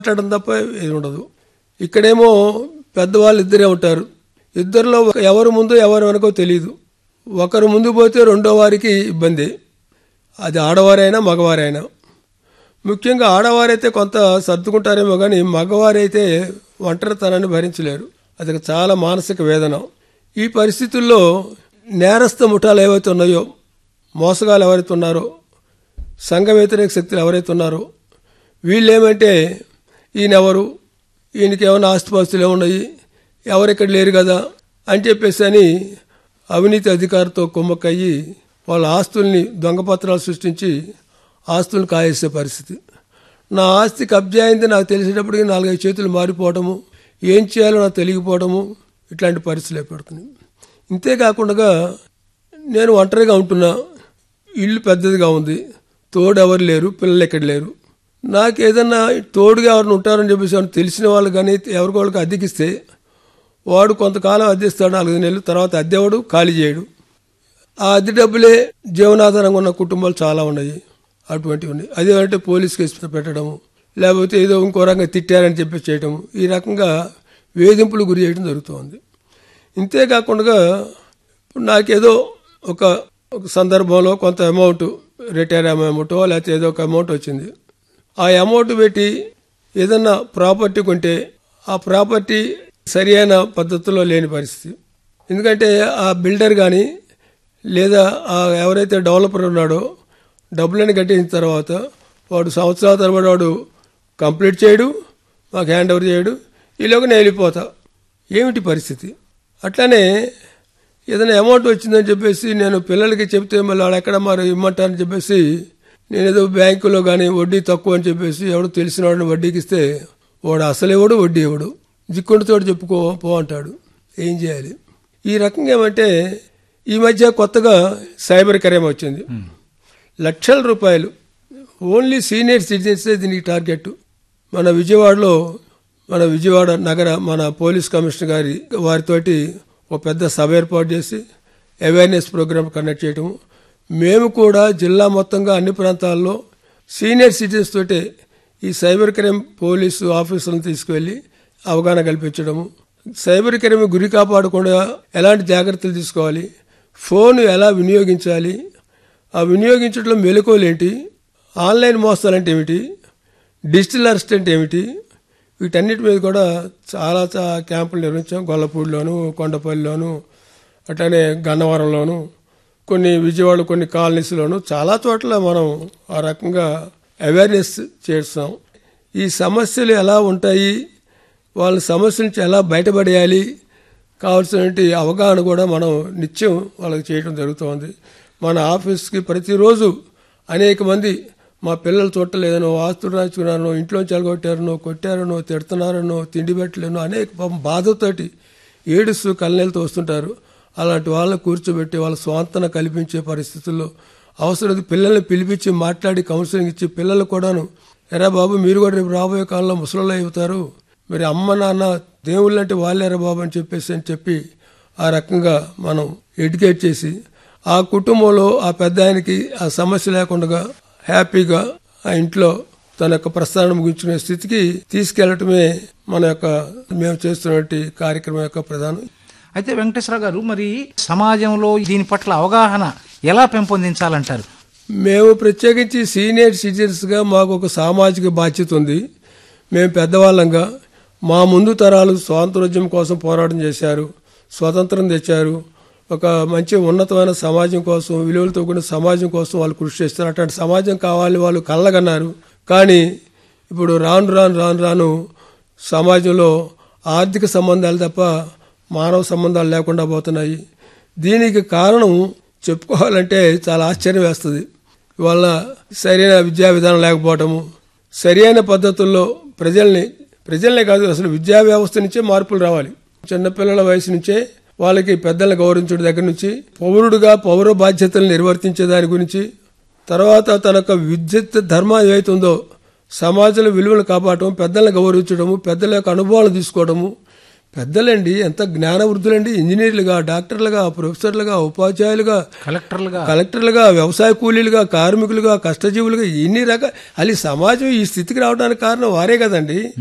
మాట్లాడడం తప్ప ఏది ఉండదు ఇక్కడేమో పెద్దవాళ్ళు ఇద్దరే ఉంటారు ఇద్దరిలో ఒక- ఎవరు ముందు ఎవరు వెనకో తెలియదు ఒకరు ముందు పోతే రెండో వారికి ఇబ్బంది అది ఆడవారైనా మగవారైనా ముఖ్యంగా ఆడవారైతే కొంత సర్దుకుంటారేమో కానీ మగవారైతే ఒంటరితనాన్ని భరించలేరు అది చాలా మానసిక వేదన ఈ పరిస్థితుల్లో నేరస్థ ముఠాలు ఏవైతే ఉన్నాయో మోసగాలు ఎవరైతే ఉన్నారో సంఘ వ్యతిరేక శక్తులు ఎవరైతే ఉన్నారో వీళ్ళు ఏమంటే ఈయనెవరు ఈయనకి ఏమైనా ఆస్తిపాస్తులు ఏమున్నాయి ఎవరు ఇక్కడ లేరు కదా అని చెప్పేసి అని అవినీతి అధికారితో కుమ్మక్కయ్యి వాళ్ళ ఆస్తుల్ని దొంగపత్రాలు సృష్టించి ఆస్తులను కాయేసే పరిస్థితి నా ఆస్తి కబ్జా అయింది నాకు తెలిసేటప్పటికి నాలుగైదు చేతులు మారిపోవటము ఏం చేయాలో నాకు తెలియకపోవడము ఇట్లాంటి పరిస్థితులు ఏర్పడుతున్నాయి ఇంతేకాకుండా నేను ఒంటరిగా ఉంటున్నా ఇల్లు పెద్దదిగా ఉంది తోడు ఎవరు లేరు పిల్లలు ఎక్కడ లేరు నాకు ఏదన్నా తోడుగా ఎవరిని ఉంటారని చెప్పేసి ఏమన్నా తెలిసిన వాళ్ళు కానీ ఎవరికి వాళ్ళకి అద్దెకిస్తే వాడు కొంతకాలం అద్దెస్తాడు నాలుగు నెలలు తర్వాత అద్దెవాడు ఖాళీ చేయడు ఆ అద్దె డబ్బులే జీవనాధారంగా ఉన్న కుటుంబాలు చాలా ఉన్నాయి అటువంటివి ఉన్నాయి అదేమంటే పోలీస్ కేసు పెట్టడము లేకపోతే ఏదో ఇంకో రకంగా తిట్టారని చెప్పి చేయటము ఈ రకంగా వేధింపులు గురి చేయడం జరుగుతోంది ఇంతేకాకుండా ఇప్పుడు నాకేదో ఒక ఒక సందర్భంలో కొంత అమౌంట్ రిటైర్ అమౌంట్ లేకపోతే ఏదో ఒక అమౌంట్ వచ్చింది ఆ అమౌంట్ పెట్టి ఏదన్నా ప్రాపర్టీ కొంటే ఆ ప్రాపర్టీ సరి అయిన పద్ధతిలో లేని పరిస్థితి ఎందుకంటే ఆ బిల్డర్ కానీ లేదా ఆ ఎవరైతే డెవలపర్ ఉన్నాడో డబ్బులని కట్టించిన తర్వాత వాడు సంవత్సరాల తరబడి వాడు కంప్లీట్ చేయడు మాకు హ్యాండ్ ఓవర్ చేయడు ఈలోగా నేను వెళ్ళిపోతా ఏమిటి పరిస్థితి అట్లానే ఏదైనా అమౌంట్ వచ్చిందని చెప్పేసి నేను పిల్లలకి చెప్తే మళ్ళీ వాడు ఎక్కడ మరి ఇమ్మంటారని చెప్పేసి నేను ఏదో బ్యాంకులో కానీ వడ్డీ తక్కువ అని చెప్పేసి ఎవడు తెలిసిన వాడిని వడ్డీకి ఇస్తే వాడు అసలు ఇవ్వడు వడ్డీ ఇవ్వడు జిక్కుండితో చెప్పుకో పో అంటాడు ఏం చేయాలి ఈ రకంగా ఏమంటే ఈ మధ్య కొత్తగా సైబర్ క్రైమ్ వచ్చింది లక్షల రూపాయలు ఓన్లీ సీనియర్ సిటిజన్సే దీనికి టార్గెట్ మన విజయవాడలో మన విజయవాడ నగర మన పోలీస్ కమిషనర్ గారి వారితోటి ఒక పెద్ద సభ ఏర్పాటు చేసి అవేర్నెస్ ప్రోగ్రామ్ కండక్ట్ చేయటం మేము కూడా జిల్లా మొత్తంగా అన్ని ప్రాంతాల్లో సీనియర్ సిటిజన్స్ తోటే ఈ సైబర్ క్రైమ్ పోలీసు ఆఫీసులను తీసుకువెళ్ళి అవగాహన కల్పించడము సైబర్ క్రైమ్ గురి కాపాడకుండా ఎలాంటి జాగ్రత్తలు తీసుకోవాలి ఫోన్ ఎలా వినియోగించాలి ఆ వినియోగించడంలో మెలకువలేంటి ఆన్లైన్ మోసాలు అంటే ఏమిటి డిజిటల్ అరెస్ట్ అంటే ఏమిటి వీటన్నిటి మీద కూడా చాలా చా- క్యాంపులు నిర్వహించాం గొల్లపూడిలోను కొండపల్లిలోను అట్లానే గన్నవరంలోను కొన్ని విజయవాడ కొన్ని కాలనీస్లోను చాలా చోట్ల మనం ఆ రకంగా అవేర్నెస్ చేస్తాం ఈ సమస్యలు ఎలా ఉంటాయి వాళ్ళ సమస్యల నుంచి ఎలా బయటపడేయాలి కావాల్సినటువంటి అవగాహన కూడా మనం నిత్యం వాళ్ళకి చేయడం జరుగుతోంది మన ఆఫీస్కి ప్రతిరోజు అనేక మంది మా పిల్లలు చూడలేదనో ఆస్తులు రాచుకున్నారనో ఇంట్లోంచి ఎలగొట్టారనో కొట్టారనో తిడుతున్నారనో తిండి పెట్టలేనో అనేక పాపం బాధతోటి ఏడుస్తూ కళ్ళనీళ్ళతో వస్తుంటారు అలాంటి వాళ్ళని కూర్చోబెట్టి వాళ్ళ స్వాంతన కల్పించే పరిస్థితుల్లో అవసరం పిల్లల్ని పిలిపించి మాట్లాడి కౌన్సిలింగ్ ఇచ్చి పిల్లలు కూడాను ఎరా బాబు మీరు కూడా రేపు రాబోయే కాలంలో ముసలిలో అవుతారు మరి అమ్మ నాన్న దేవుళ్ళు అంటే వాళ్ళేరా బాబు అని చెప్పేసి అని చెప్పి ఆ రకంగా మనం ఎడ్యుకేట్ చేసి ఆ కుటుంబంలో ఆ పెద్ద ఆయనకి ఆ సమస్య లేకుండా హ్యాపీగా ఆ ఇంట్లో తన యొక్క ప్రస్థానం ముగించుకునే స్థితికి తీసుకెళ్లటమే మన యొక్క మేము చేస్తున్నటువంటి కార్యక్రమం యొక్క ప్రధానం అయితే వెంకటేశ్వర గారు మరి సమాజంలో దీని పట్ల అవగాహన ఎలా పెంపొందించాలంటారు మేము ప్రత్యేకించి సీనియర్ సిటిజన్స్గా మాకు ఒక సామాజిక బాధ్యత ఉంది మేము పెద్దవాళ్ళంగా మా ముందు తరాలు స్వాతంత్రోద్యమం కోసం పోరాటం చేశారు స్వతంత్రం తెచ్చారు ఒక మంచి ఉన్నతమైన సమాజం కోసం విలువలతో కూడిన సమాజం కోసం వాళ్ళు కృషి చేస్తారు అట్లాంటి సమాజం కావాలని వాళ్ళు కళ్ళగన్నారు కానీ ఇప్పుడు రాను రాను రాను రాను సమాజంలో ఆర్థిక సంబంధాలు తప్ప మానవ సంబంధాలు లేకుండా పోతున్నాయి దీనికి కారణం చెప్పుకోవాలంటే చాలా ఆశ్చర్యం వేస్తుంది ఇవాళ సరైన విద్యా విధానం లేకపోవటము సరైన పద్ధతుల్లో ప్రజల్ని ప్రజల్నే కాదు అసలు విద్యా వ్యవస్థ నుంచే మార్పులు రావాలి చిన్నపిల్లల వయసు నుంచే వాళ్ళకి పెద్దలను గౌరవించడం దగ్గర నుంచి పౌరుడుగా పౌర బాధ్యతలు నిర్వర్తించే దాని గురించి తర్వాత తన యొక్క విద్యుత్ ధర్మం ఏదైతే ఉందో సమాజంలో విలువలు కాపాడటం పెద్దలను గౌరవించడము పెద్దల యొక్క అనుభవాలు తీసుకోవడము పెద్దలండి ఎంత జ్ఞానవృద్ధులండి ఇంజనీర్లుగా డాక్టర్లుగా ప్రొఫెసర్లుగా ఉపాధ్యాయులుగా కలెక్టర్లుగా కలెక్టర్లుగా వ్యవసాయ కూలీలుగా కార్మికులుగా కష్టజీవులుగా ఎన్ని రకాల అది సమాజం ఈ స్థితికి రావడానికి కారణం వారే కదండి